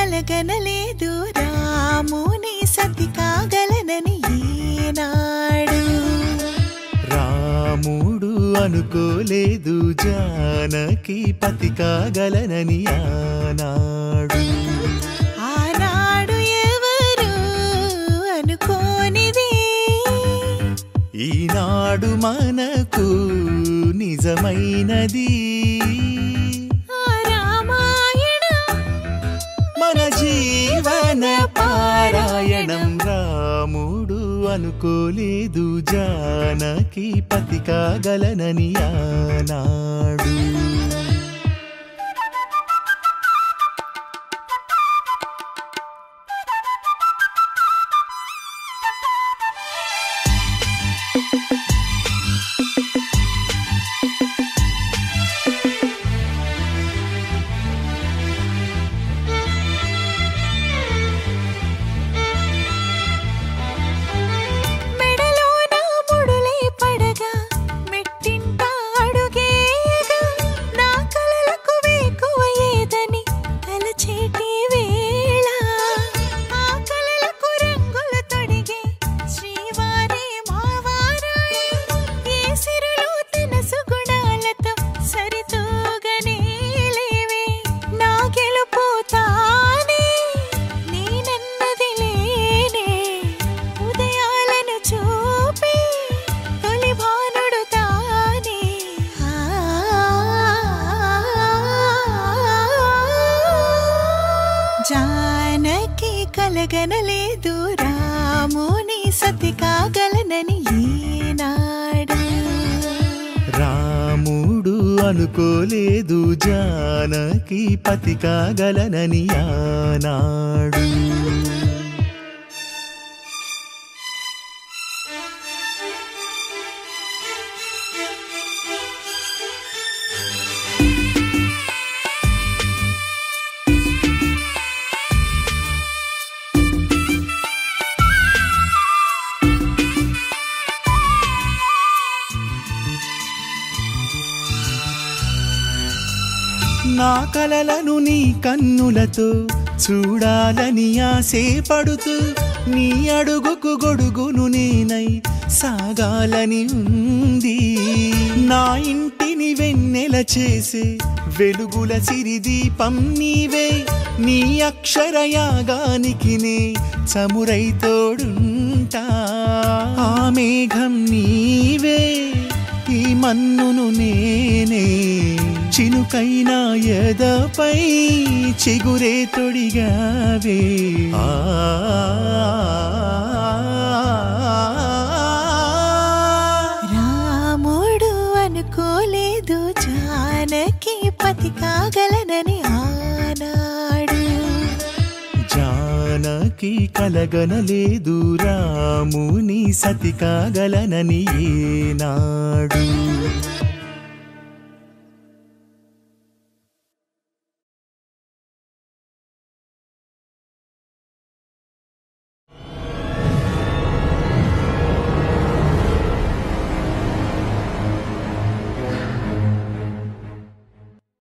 కలగనలేదు రాముని సతి కాగలనని ఈనాడు రాముడు అనుకోలేదు జానకి పతి కాగలనని ఆనాడు ఆనాడు ఎవరు అనుకోనిది ఈనాడు మనకు నిజమైనది ఆ రామాయణం మన జీవన పారాయణం రాముడు అనుకోలేదు జానకి పతి కాగలనని ఆనాడు మెడలో నా ముడులే పడగా మెట్టింట అడుగేయగా నా కలలకు వేకువ ఏదని తలచేటి వేళ ఆ కలలకు రంగులు తొడిగే శ్రీవారి మావారాయి ఏ సిరులు తన సుగుణాలతో సరితూగనే లేవే నా గెలుపు తానే నేనన్నది లేనే ఉదయాలను చూపి తొలి భానుడు తానే జానకి కలగనలేదు రాముని సతి కాగలనని ఈనాడు రాముడు అనుకోలేదు జానకి పతి కాగలనని ఆనాడు నా కలలను నీ కన్నులతో చూడాలని ఆశపడుతూ నీ అడుగుకు గొడుగును నేనై సాగాలని ఉంది నా ఇంటిని వెన్నెల చేసే వెలుగుల సిరిదీపం నీవే నీ అక్షరయాగానికి నే చమురై తోడుంటా ఆ మేఘం నీవే ఈ మన్నును నేనే చినుకైన ఎదపై చిగురే తొడిగావే ఆ రాముడు అనుకోలేదు జానకి పతి కాగలనని ఆనాడు జానకి కలగనలేదు రాముని సతి కాగలనని ఏనాడు